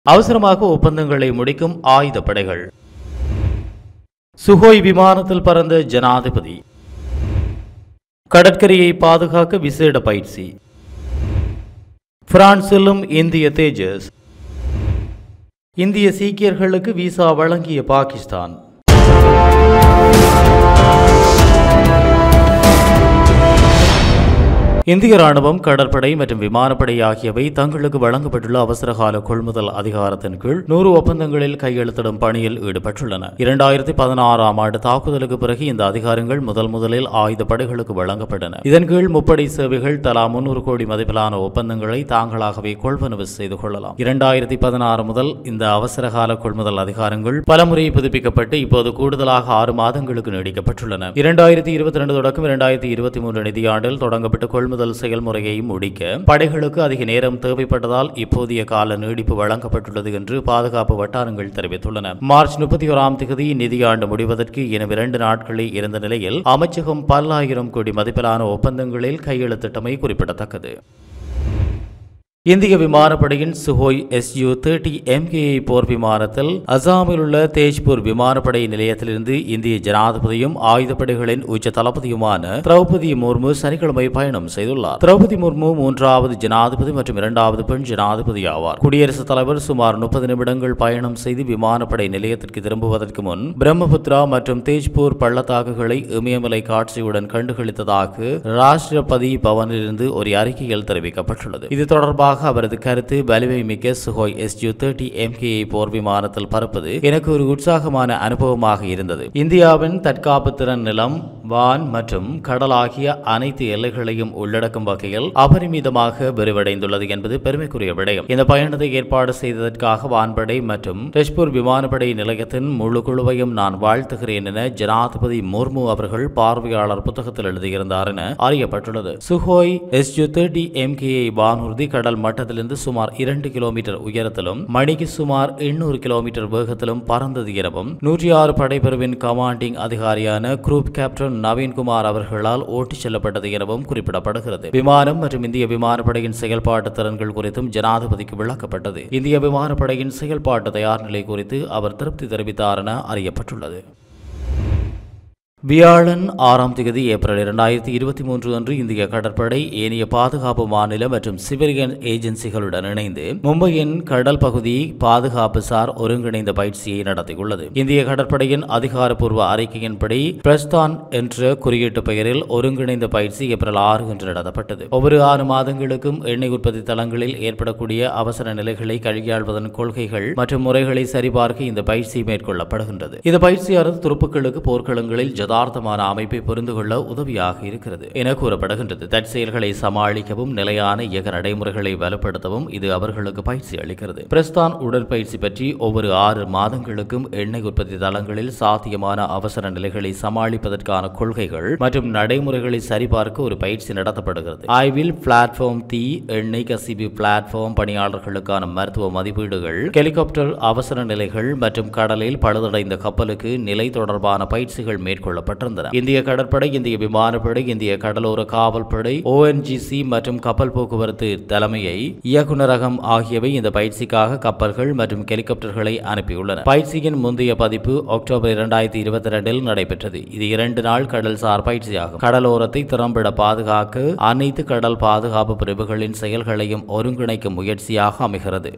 அவசரமாக ஒப்பந்தங்களை முடிக்கும் ஆயுதப்படைகள் சுகோய் விமானத்தில் பறந்த ஜனாதிபதி கடற்கரையை பாதுகாக்க விசேட பயிற்சி பிரான்சிலும் இந்திய தேஜஸ் இந்திய சீக்கியர்களுக்கு விசா வழங்கிய பாகிஸ்தான் இந்திய ராணுவம் கடற்படை மற்றும் விமானப்படை ஆகியவை தங்களுக்கு வழங்கப்பட்டுள்ள அவசரகால கொள்முதல் அதிகாரத்தின் கீழ் நூறு ஒப்பந்தங்களில் கையெழுத்திடும் பணியில் ஈடுபட்டுள்ளன இரண்டாயிரத்தி பதினாறாம் ஆண்டு தாக்குதலுக்கு பிறகு இந்த அதிகாரங்கள் முதல் முதலில் ஆயுத படைகளுக்கு வழங்கப்பட்டன இதன் கீழ் முப்படை சேவைகள் தலா முன்னூறு கோடி மதிப்பிலான ஒப்பந்தங்களை தாங்களாகவே கொள்வனவு செய்து கொள்ளலாம் இரண்டாயிரத்தி பதினாறு முதல் இந்த அவசரகால கொள்முதல் அதிகாரங்கள் பலமுறை புதுப்பிக்கப்பட்டு இப்போது கூடுதலாக ஆறு மாதங்களுக்கு நீடிக்கப்பட்டுள்ளன இரண்டாயிரத்தி இருபத்தி ரெண்டு தொடக்கம் இரண்டாயிரத்தி இருபத்தி மூன்று நிதியாண்டில் தொடங்கப்பட்ட கொள்முதல் செயல்முறையை முடிக்க படைகளுக்கு அதிக நேரம் தேவைப்பட்டதால் இப்போதைய கால நீடிப்பு வழங்கப்பட்டுள்ளது என்று பாதுகாப்பு வட்டாரங்கள் தெரிவித்துள்ளன மார்ச் முப்பத்தி ஓராம் தேதி நிதியாண்டு முடிவதற்கு இன்னும் இரண்டு நாட்களே இருந்த நிலையில் அமைச்சகம் பல்லாயிரம் கோடி மதிப்பிலான ஒப்பந்தங்களில் கையெழுத்திட்டமை குறிப்பிடத்தக்கது இந்திய விமானப்படையின் சுஹோய் எஸ்யூ தேர்ட்டி எம்கேஐ போர் விமானத்தில் அசாமில் உள்ள தேஜ்பூர் விமானப்படை நிலையத்திலிருந்து இந்திய ஜனாதிபதியும் ஆயுதப்படைகளின் உச்ச தளபதியுமான திரௌபதி முர்மு சனிக்கிழமை பயணம் செய்துள்ளார் திரௌபதி முர்மு மூன்றாவது ஜனாதிபதி மற்றும் இரண்டாவது பெண் ஜனாதிபதி ஆவார் குடியரசுத் தலைவர் சுமார் முப்பது நிமிடங்கள் பயணம் செய்து விமானப்படை நிலையத்திற்கு திரும்புவதற்கு முன் பிரம்மபுத்ரா மற்றும் தேஜ்பூர் பள்ளத்தாக்குகளை இமயமலை காட்சியுடன் கண்டுகளித்ததாக ராஷ்டிரபதி பவனிலிருந்து ஒரு அறிக்கையில் தெரிவிக்கப்பட்டுள்ளது இது தொடர்பாக அவரது கருத்து வலிமை மிக்க சுகோய் எஸ்யூ தேர்ட்டி எம்கேஐ போர் விமானத்தில் பறப்பது எனக்கு ஒரு உற்சாகமான அனுபவமாக இருந்தது இந்தியாவின் தற்காப்பு திறன் நிலம் வான் மற்றும் கடல் ஆகிய அனைத்து எல்லைகளையும் உள்ளடக்கும் வகையில் அபரிமிதமாக விரிவடைந்துள்ளது என்பது பெருமைக்குரிய விடயம் இந்த பயணத்தை ஏற்பாடு செய்ததற்காக வான்படை மற்றும் தெஷ்பூர் விமானப்படை நிலையத்தின் முழு குழுவையும் நான் வாழ்த்துகிறேன் என ஜனாதிபதி முர்மு அவர்கள் பார்வையாளர் புத்தகத்தில் எழுதியிருந்தார் என அறியப்பட்டுள்ளது சுஹோய் எஸ்யூ தேர்ட்டி எம்கேஐ வானூர்தி கடல் மட்டத்திலிருந்து சுமார் இரண்டு கிலோமீட்டர் உயரத்திலும் மணிக்கு சுமார் எண்ணூறு கிலோமீட்டர் வேகத்திலும் பறந்தது எனவும் நூற்றி ஆறு படைப்பிரிவின் கமாண்டிங் அதிகாரியான குரூப் கேப்டன் நவீன்குமார் அவர்களால் ஓட்டிச் செல்லப்பட்டது எனவும் குறிப்பிடப்படுகிறது விமானம் மற்றும் இந்திய விமானப்படையின் செயல்பாட்டு திறன்கள் குறித்தும் ஜனாதிபதிக்கு விளக்கப்பட்டது இந்திய விமானப்படையின் செயல்பாட்டு தயார் நிலை குறித்து அவர் திருப்தி தெரிவித்தார் என அறியப்பட்டுள்ளது வியாழன் ஆறாம் தேதி ஏப்ரல் இரண்டாயிரத்தி இருபத்தி மூன்று அன்று இந்திய கடற்படை ஏனைய பாதுகாப்பு மாநில மற்றும் சிவிலியன் ஏஜென்சிகளுடன் இணைந்து மும்பையின் கடல் பகுதி பாதுகாப்பு சார் ஒருங்கிணைந்த பயிற்சியை நடத்தியுள்ளது இந்திய கடற்படையின் அதிகாரப்பூர்வ அறிக்கையின்படி பிரஸ்தான் என்ற குறியீட்டு பெயரில் ஒருங்கிணைந்த பயிற்சி ஏப்ரல் ஆறு அன்று நடத்தப்பட்டது ஒவ்வொரு ஆறு மாதங்களுக்கும் எண்ணெய் உற்பத்தி தளங்களில் ஏற்படக்கூடிய அவசர நிலைகளை கையாள்வதன் கொள்கைகள் மற்றும் முறைகளை சரிபார்க்க இந்த பயிற்சி மேற்கொள்ளப்படுகின்றது இந்த பயிற்சியானது துருப்புக்களுக்கு போர்க்களங்களில் யதார்த்தமான அமைப்பை புரிந்து கொள்ள உதவியாக இருக்கிறது என கூறப்படுகின்றது தற்செயல்களை சமாளிக்கவும் நிலையான இயக்க நடைமுறைகளை வலுப்படுத்தவும் இது அவர்களுக்கு பயிற்சி அளிக்கிறது பிரஸ்தான் உடற்பயிற்சி பற்றி ஒவ்வொரு ஆறு மாதங்களுக்கும் எண்ணெய் உற்பத்தி தளங்களில் சாத்தியமான அவசர நிலைகளை சமாளிப்பதற்கான கொள்கைகள் மற்றும் நடைமுறைகளை சரிபார்க்க ஒரு பயிற்சி நடத்தப்படுகிறது ஆய்வில் பிளாட்ஃபார்ம் தீ எண்ணெய் கசிவு பிளாட்ஃபார்ம் பணியாளர்களுக்கான மருத்துவ மதிப்பீடுகள் ஹெலிகாப்டர் அவசர நிலைகள் மற்றும் கடலில் பழுதடைந்த கப்பலுக்கு நிலை தொடர்பான பயிற்சிகள் மேற்கொள்ள கொள்ளப்பட்டிருந்தன இந்திய கடற்படை இந்திய விமானப்படை இந்திய கடலோர காவல்படை ஓஎன்ஜிசி மற்றும் கப்பல் போக்குவரத்து தலைமையை இயக்குநரகம் ஆகியவை இந்த பயிற்சிக்காக கப்பல்கள் மற்றும் ஹெலிகாப்டர்களை அனுப்பியுள்ளன பயிற்சியின் முந்தைய பதிப்பு அக்டோபர் இரண்டாயிரத்தி இருபத்தி ரெண்டில் நடைபெற்றது இது இரண்டு நாள் கடல்சார் பயிற்சியாகும் கடலோரத்தை திறம்பட பாதுகாக்க அனைத்து கடல் பாதுகாப்பு பிரிவுகளின் செயல்களையும் ஒருங்கிணைக்கும் முயற்சியாக அமைகிறது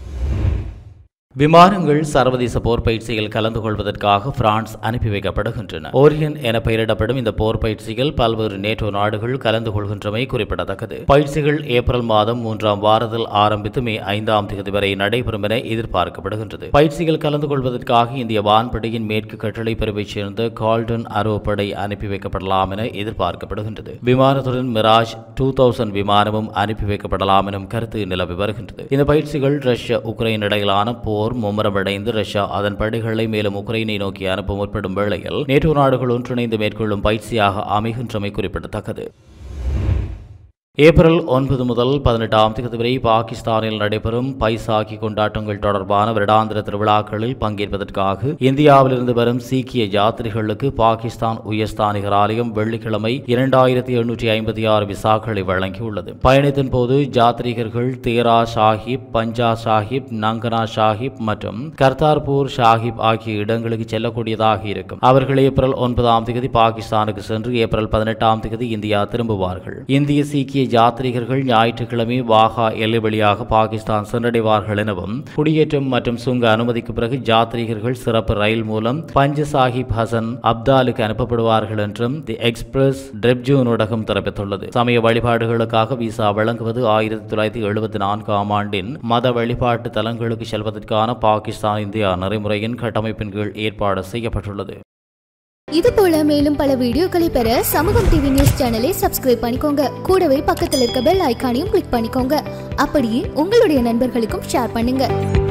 விமானங்கள் சர்வதேச போர் பயிற்சியில் கலந்து கொள்வதற்காக பிரான்ஸ் அனுப்பி வைக்கப்படுகின்றன ஓரியன் என பெயரிடப்படும் இந்த போர் பயிற்சியில் பல்வேறு நேட்டோ நாடுகள் கலந்து கொள்கின்றமை குறிப்பிடத்தக்கது பயிற்சிகள் ஏப்ரல் மாதம் மூன்றாம் வாரத்தில் ஆரம்பித்து மே ஐந்தாம் தேதி வரை நடைபெறும் என எதிர்பார்க்கப்படுகின்றது பயிற்சியில் கலந்து கொள்வதற்காக இந்திய வான்படையின் மேற்கு கட்டளை பிரிவைச் சேர்ந்த கால்டன் அரோ படை அனுப்பி வைக்கப்படலாம் என எதிர்பார்க்கப்படுகின்றது விமானத்துடன் மிராஜ் டூ தௌசண்ட் விமானமும் அனுப்பி வைக்கப்படலாம் எனும் கருத்து நிலவி வருகின்றது இந்த பயிற்சிகள் ரஷ்யா உக்ரைன் இடையிலான போர் போர் மும்முரமடைந்து ரஷ்யா அதன் படைகளை மேலும் உக்ரைனை நோக்கி அனுப்ப முற்படும் வேளையில் நேட்டோ நாடுகள் ஒன்றிணைந்து மேற்கொள்ளும் பயிற்சியாக அமைகின்றமை குறிப்பிடத்தக்கது ஏப்ரல் ஒன்பது முதல் பதினெட்டாம் தேதி வரை பாகிஸ்தானில் நடைபெறும் பைசாகி கொண்டாட்டங்கள் தொடர்பான வருடாந்திர திருவிழாக்களில் பங்கேற்பதற்காக இந்தியாவிலிருந்து வரும் சீக்கிய யாத்திரிகளுக்கு பாகிஸ்தான் உயர்ஸ்தானிகர் ஆலயம் வெள்ளிக்கிழமை இரண்டாயிரத்தி எண்ணூற்றி ஐம்பத்தி ஆறு விசாக்களை வழங்கியுள்ளது பயணத்தின் போது யாத்ரீகர்கள் தேரா ஷாஹிப் பஞ்சா ஷாஹிப் நங்கனா ஷாஹிப் மற்றும் கர்தார்பூர் ஷாஹிப் ஆகிய இடங்களுக்கு செல்லக்கூடியதாக இருக்கும் அவர்கள் ஏப்ரல் ஒன்பதாம் தேதி பாகிஸ்தானுக்கு சென்று ஏப்ரல் பதினெட்டாம் தேதி இந்தியா திரும்புவார்கள் இந்திய சீக்கிய யாத்ரீகர்கள் ஞாயிற்றுக்கிழமை வாகா எல்லை வழியாக பாகிஸ்தான் சென்றடைவார்கள் எனவும் குடியேற்றம் மற்றும் சுங்க அனுமதிக்கு பிறகு யாத்ரீகர்கள் சிறப்பு ரயில் மூலம் பஞ்ச சாஹிப் ஹசன் அப்தாலுக்கு அனுப்பப்படுவார்கள் என்றும் தி எக்ஸ்பிரஸ் டெப்ஜூன் ஊடகம் தெரிவித்துள்ளது சமய வழிபாடுகளுக்காக விசா வழங்குவது ஆயிரத்தி தொள்ளாயிரத்தி எழுபத்தி நான்காம் ஆண்டின் மத வழிபாட்டு தலங்களுக்கு செல்வதற்கான பாகிஸ்தான் இந்தியா நெறிமுறையின் கட்டமைப்பின் கீழ் ஏற்பாடு செய்யப்பட்டுள்ளது இது போல மேலும் பல வீடியோக்களை பெற சமூகம் டிவி நியூஸ் சேனலை சப்ஸ்கிரைப் பண்ணிக்கோங்க கூடவே பக்கத்தில் இருக்க பெல் ஐகானையும் கிளிக் பண்ணிக்கோங்க அப்படியே உங்களுடைய நண்பர்களுக்கும் ஷேர் பண்ணுங்க